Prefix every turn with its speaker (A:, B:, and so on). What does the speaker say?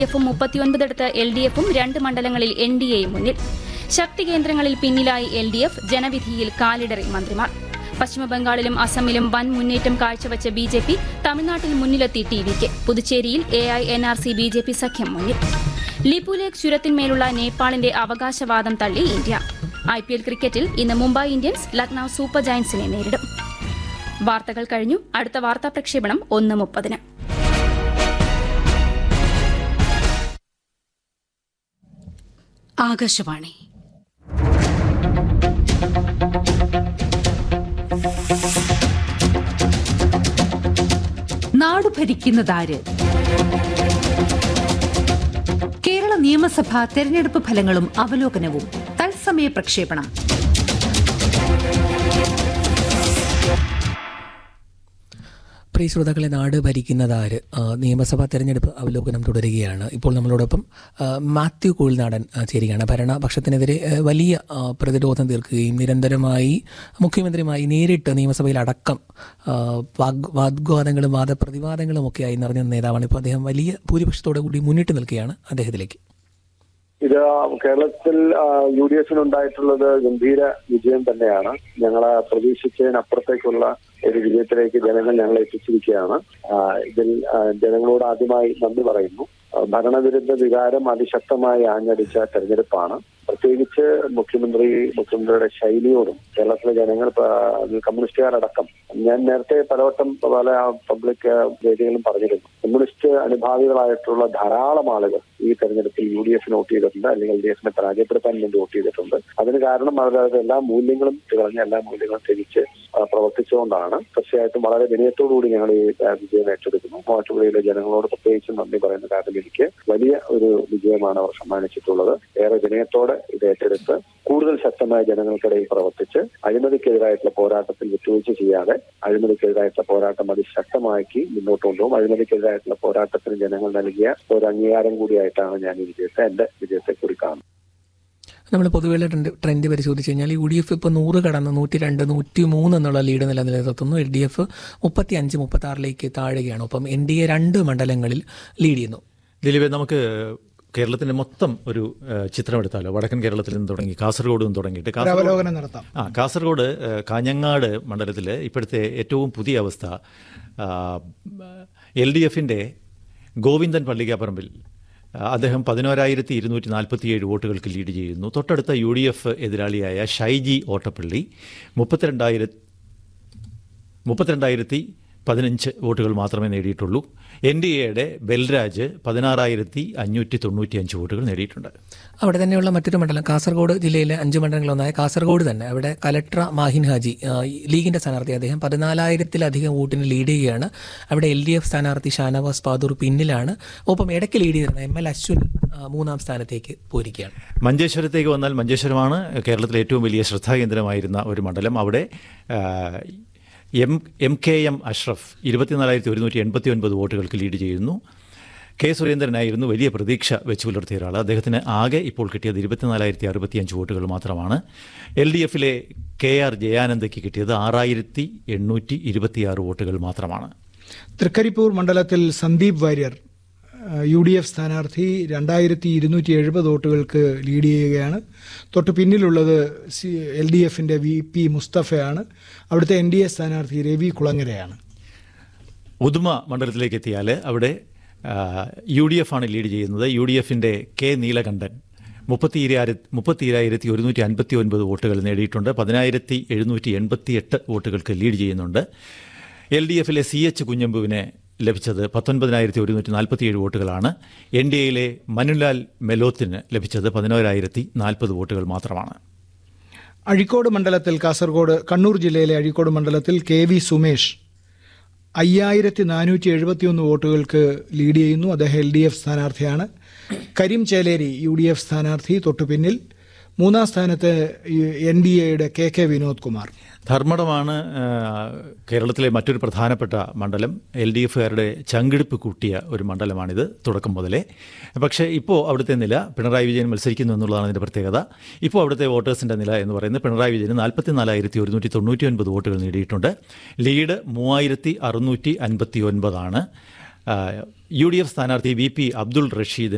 A: എഫും മുപ്പത്തിയൊൻപതിടത്ത് L D എഫും രണ്ട് മണ്ഡലങ്ങളിൽ എൻ ഡി എയും മുന്നിൽ ശക്തി കേന്ദ്രങ്ങളിൽ പിന്നിലായി എൽ ഡി എഫ് ജനവിധിയിൽ കാലിടറി മന്ത്രിമാർ പശ്ചിമബംഗാളിലും അസമിലും വൻ മുന്നേറ്റം കാഴ്ചവച്ച ബി ജെ പി തമിഴ്നാട്ടിൽ മുന്നിലെത്തി ടി വിക്ക് പുതുച്ചേരിയിൽ A I N R C B J P സഖ്യം മുന്നിൽ ലിപുലേഖ് ചുരത്തിന്മേലുള്ള നേപ്പാളിന്റെ അവകാശവാദം തള്ളി ഇന്ത്യ ഐ പി എൽ ക്രിക്കറ്റിൽ ഇന്ന് മുംബൈ ഇന്ത്യൻസ് ലക്നൌ സൂപ്പർ ജയന്റ്സിനെ നേരിടും വാർത്തകൾ കഴിഞ്ഞു അടുത്ത വാർത്താ പ്രക്ഷേപണം ഒന്ന് മുപ്പതിന്
B: ആകാശവാണി നാടു ഭരിക്കുന്നതാര് കേരള നിയമസഭാ തെരഞ്ഞെടുപ്പ് ഫലങ്ങളും അവലോകനവും തത്സമയ പ്രക്ഷേപണം
C: പ്രിയ ശ്രോതാക്കളെ നാട് ഭരിക്കുന്നതാര് ആ, നിയമസഭാ തെരഞ്ഞെടുപ്പ് അവലോകനം തുടരുകയാണ് ഇപ്പോൾ നമ്മളോടൊപ്പം ആ, മാത്യു കോഴിനാടൻ ആ, ചേരുകയാണ് ഭരണപക്ഷത്തിനെതിരെ ആ, വലിയ ആ, പ്രതിരോധം തീർക്കുകയും നിരന്തരമായി മുഖ്യമന്ത്രിയുമായി നേരിട്ട് നിയമസഭയിൽ അടക്കം ആ, വാഗ് വാഗ്വാദങ്ങളും വാദപ്രതിവാദങ്ങളും ഒക്കെയായി നിറഞ്ഞ നേതാവാണ് ഇപ്പോൾ അദ്ദേഹം വലിയ ഭൂരിപക്ഷത്തോടു കൂടി മുന്നിട്ട് നിൽക്കുകയാണ് അദ്ദേഹത്തിലേക്ക്
D: ഇത് കേരളത്തിൽ യു ഡി എഫിനുണ്ടായിട്ടുള്ളത് ഗംഭീര വിജയം തന്നെയാണ് ഞങ്ങൾ പ്രതീക്ഷിച്ചതിനപ്പുറത്തേക്കുള്ള ഒരു വിജയത്തിലേക്ക് ജനങ്ങൾ ഞങ്ങളെ എത്തിച്ചിരിക്കുകയാണ് ആ, ഇതിൽ ആ, ജനങ്ങളോട് ആദ്യമായി നന്ദി പറയുന്നു ആ, ഭരണവിരുദ്ധ വികാരം അതിശക്തമായി ആഞ്ഞടിച്ച തെരഞ്ഞെടുപ്പാണ് പ്രത്യേകിച്ച് മുഖ്യമന്ത്രി മുഖ്യമന്ത്രിയുടെ ശൈലിയോടും കേരളത്തിലെ ജനങ്ങൾ പ- കമ്മ്യൂണിസ്റ്റുകാരടക്കം ഞാൻ നേരത്തെ പലവട്ടം പല പബ്ലിക് വേദികളും പറഞ്ഞിരുന്നു കമ്മ്യൂണിസ്റ്റ് അനുഭാവികളായിട്ടുള്ള ധാരാളം ആളുകൾ ഈ തെരഞ്ഞെടുപ്പിൽ യു ഡി എഫിന് വോട്ട് ചെയ്തിട്ടുണ്ട് അല്ലെങ്കിൽ എൽ ഡി എഫിനെ പരാജയപ്പെടുത്താൻ വേണ്ടി വോട്ട് ചെയ്തിട്ടുണ്ട് അതിന് കാരണം അവരവരുടെ എല്ലാ മൂല്യങ്ങളും തികഞ്ഞ എല്ലാ മൂല്യങ്ങളും തിരിച്ച് ആ, പ്രവർത്തിച്ചുകൊണ്ടാണ് തീർച്ചയായിട്ടും വളരെ വിനയത്തോടുകൂടി ഞങ്ങൾ ഈ ആ, വിജയം ഏറ്റെടുക്കുന്നു മൂവാറ്റുപുഴയിലെ ജനങ്ങളോട് പ്രത്യേകിച്ചും നന്ദി പറയുന്ന കാര്യം എനിക്ക് വലിയ ഒരു വിജയമാണ് അവർ സമ്മാനിച്ചിട്ടുള്ളത് ഏറെ വിനയത്തോടെ ഇത് ഏറ്റെടുത്ത് കൂടുതൽ ശക്തമായ ജനങ്ങൾക്കിടയിൽ പ്രവർത്തിച്ച് അഴിമതിക്കെതിരായിട്ടുള്ള പോരാട്ടത്തിൽ വിട്ടുവീഴ്ച ചെയ്യാതെ അഴിമതിക്കെതിരായിട്ടുള്ള പോരാട്ടം അതിശക്തമാക്കി മുന്നോട്ട് കൊണ്ടുപോകും അഴിമതിക്കെതിരായിട്ടുള്ള പോരാട്ടത്തിന് ജനങ്ങൾ നൽകിയ ഒരു അംഗീകാരം കൂടിയായിട്ടാണ് ഞാൻ ഈ വിജയത്തെ എന്റെ വിജയത്തെ കൂടി കാണുന്നത്
C: നമ്മൾ പൊതുവെയുള്ള ട്രെൻഡ് ട്രെൻഡ് പരിശോധിച്ച് കഴിഞ്ഞാൽ യു ഡി എഫ് ഇപ്പോൾ നൂറ് കടന്ന് നൂറ്റി രണ്ട് നൂറ്റി മൂന്ന് എന്നുള്ള ലീഡ് നില നിലനിർത്തുന്നു എൽ ഡി എഫ് മുപ്പത്തി അഞ്ച് മുപ്പത്തി ആറിലേക്ക് താഴുകയാണ് ഒപ്പം എൻ ഡി എ രണ്ട് മണ്ഡലങ്ങളിൽ ലീഡ് ചെയ്യുന്നു
E: ദിലീപ് നമുക്ക് കേരളത്തിന്റെ മൊത്തം ഒരു ഏഹ്, ചിത്രം എടുത്താലോ വടക്കൻ കേരളത്തിൽ നിന്ന് തുടങ്ങി കാസർഗോഡ് നിന്ന് തുടങ്ങിയിട്ട് കാസർഗോഡ്
F: അവലോകനം നടത്താം
E: ആ കാസർഗോഡ് ഏഹ്, കാഞ്ഞങ്ങാട് മണ്ഡലത്തിൽ ഇപ്പോഴത്തെ ഏറ്റവും പുതിയ അവസ്ഥ എൽ ഡി എഫിൻ്റെ ഗോവിന്ദൻ പള്ളിക്കാപ്പറമ്പിൽ ആ, അദ്ദേഹം പതിനോരായിരത്തി ഇരുന്നൂറ്റി നാൽപ്പത്തിയേഴ് വോട്ടുകൾക്ക് ലീഡ് ചെയ്യുന്നു തൊട്ടടുത്ത യു ഡി എഫ് എതിരാളിയായ ഷൈജി ഓട്ടപ്പള്ളി മുപ്പത്തിരണ്ടായിരത്തി മുപ്പത്തിരണ്ടായിരത്തി പതിനഞ്ച് വോട്ടുകൾ മാത്രമേ നേടിയിട്ടുള്ളൂ എൻ ഡി എയുടെ ബൽരാജ് പതിനാറായിരത്തി അഞ്ഞൂറ്റി തൊണ്ണൂറ്റി അഞ്ച് വോട്ടുകൾ നേടിയിട്ടുണ്ട്
C: അവിടെ തന്നെയുള്ള മറ്റൊരു മണ്ഡലം കാസർഗോഡ് ജില്ലയിലെ അഞ്ച് മണ്ഡലങ്ങളൊന്നായ കാസർഗോഡ് തന്നെ അവിടെ കലക്ടർ മാഹിൻ ഹാജി ആ, ഈ ലീഗിന്റെ സ്ഥാനാർത്ഥി അദ്ദേഹം പതിനാലായിരത്തിലധികം വോട്ടിന് ലീഡ് ചെയ്യുകയാണ് അവിടെ എൽ ഡി എഫ് സ്ഥാനാർത്ഥി ഷാനവാസ് പാദൂർ പിന്നിലാണ് ഒപ്പം ഇടയ്ക്ക് ലീഡ് ചെയ്തിരുന്ന എം എൽ അശ്വിൻ ആ, മൂന്നാം സ്ഥാനത്തേക്ക് പോയിരിക്കുകയാണ്
E: മഞ്ചേശ്വരത്തേക്ക് വന്നാൽ മഞ്ചേശ്വരമാണ് കേരളത്തിലെ ഏറ്റവും വലിയ ശ്രദ്ധാകേന്ദ്രമായിരുന്ന ഒരു മണ്ഡലം അവിടെ ആ, M M K M Ashraf ഇരുപത്തിനാലായിരത്തി ഒരുന്നൂറ്റി എൺപത്തി ഒൻപത് വോട്ടുകൾക്ക് ലീഡ് ചെയ്യുന്നു കെ സുരേന്ദ്രനായിരുന്നു വലിയ പ്രതീക്ഷ വെച്ച് പുലർത്തിയ ഒരാൾ അദ്ദേഹത്തിന് ആകെ ഇപ്പോൾ കിട്ടിയത് ഇരുപത്തിനാലായിരത്തി അറുപത്തിയഞ്ച് വോട്ടുകൾ മാത്രമാണ് എൽ ഡി എഫിലെ കെ ആർ ജയാനന്ദയ്ക്ക് കിട്ടിയത് ആറായിരത്തി എണ്ണൂറ്റി ഇരുപത്തിയാറ് വോട്ടുകൾ മാത്രമാണ്
F: തൃക്കരിപ്പൂർ മണ്ഡലത്തിൽ Sandeep Warrier U D F സ്ഥാനാർത്ഥി രണ്ടായിരത്തി ഇരുന്നൂറ്റി എഴുപത് വോട്ടുകൾക്ക് ലീഡ് ചെയ്യുകയാണ് തൊട്ട് പിന്നിലുള്ളത് എൽ ഡി എഫിന്റെ വി പി മുസ്തഫയാണ് അവിടുത്തെ എൻ ഡി എ സ്ഥാനാർത്ഥി രവി കുളങ്ങരയാണ്
E: ഉദുമ മണ്ഡലത്തിലേക്ക് എത്തിയാൽ അവിടെ യു ഡി എഫ് ആണ് ലീഡ് ചെയ്യുന്നത് യു ഡി എഫിൻ്റെ കെ നീലകണ്ഠൻ മുപ്പത്തിയിരായിരത്തി മുപ്പത്തിയിരായിരത്തി ഒരുന്നൂറ്റി അൻപത്തി ഒൻപത് വോട്ടുകൾ നേടിയിട്ടുണ്ട് പതിനായിരത്തി എഴുന്നൂറ്റി എൺപത്തി എട്ട് വോട്ടുകൾക്ക് ലീഡ് ചെയ്യുന്നുണ്ട് എൽ ഡി എഫിലെ സി എച്ച് കുഞ്ഞമ്പുവിനെ ലഭിച്ചത് പത്തൊൻപതിനായിരത്തി ഒരുന്നൂറ്റി നാൽപ്പത്തിയേഴ് വോട്ടുകളാണ് എൻ ഡി എയിലെ മനുലാൽ മെലോത്തിന് ലഭിച്ചത് പതിനോരായിരത്തി നാൽപ്പത് വോട്ടുകൾ മാത്രമാണ്
F: അഴീക്കോട് മണ്ഡലത്തിൽ കാസർഗോഡ് കണ്ണൂർ ജില്ലയിലെ അഴീക്കോട് മണ്ഡലത്തിൽ കെ വി സുമേഷ് അയ്യായിരത്തി നാനൂറ്റി എഴുപത്തിയൊന്ന് വോട്ടുകൾക്ക് ലീഡ് ചെയ്യുന്നു അദ്ദേഹം എൽ ഡി എഫ് സ്ഥാനാർത്ഥിയാണ് Kareem Cheleri U D F സ്ഥാനാർത്ഥി തൊട്ടു പിന്നിൽ മൂന്നാം സ്ഥാനത്ത് എൻ ഡി എയുടെ കെ കെ വിനോദ് കുമാർ
E: ധർമ്മടമാണ് ആ, കേരളത്തിലെ മറ്റൊരു പ്രധാനപ്പെട്ട മണ്ഡലം എൽ ഡി എഫുകാരുടെ ചങ്കിടിപ്പ് കൂട്ടിയ ഒരു മണ്ഡലമാണിത് തുടക്കം മുതലേ പക്ഷേ ഇപ്പോൾ അവിടുത്തെ നില പിണറായി വിജയൻ മത്സരിക്കുന്നു എന്നുള്ളതാണ് അതിൻ്റെ പ്രത്യേകത ഇപ്പോൾ അവിടുത്തെ വോട്ടേഴ്സിൻ്റെ നില എന്ന് പറയുന്നത് പിണറായി വിജയന് നാൽപ്പത്തി നാലായിരത്തി ഒരുന്നൂറ്റി തൊണ്ണൂറ്റി ഒൻപത് വോട്ടുകൾ നേടിയിട്ടുണ്ട് ലീഡ് മൂവായിരത്തി അറുന്നൂറ്റി അൻപത്തി ഒൻപതാണ് യു ഡി എഫ് സ്ഥാനാർത്ഥി വി പി അബ്ദുൾ റഷീദിന്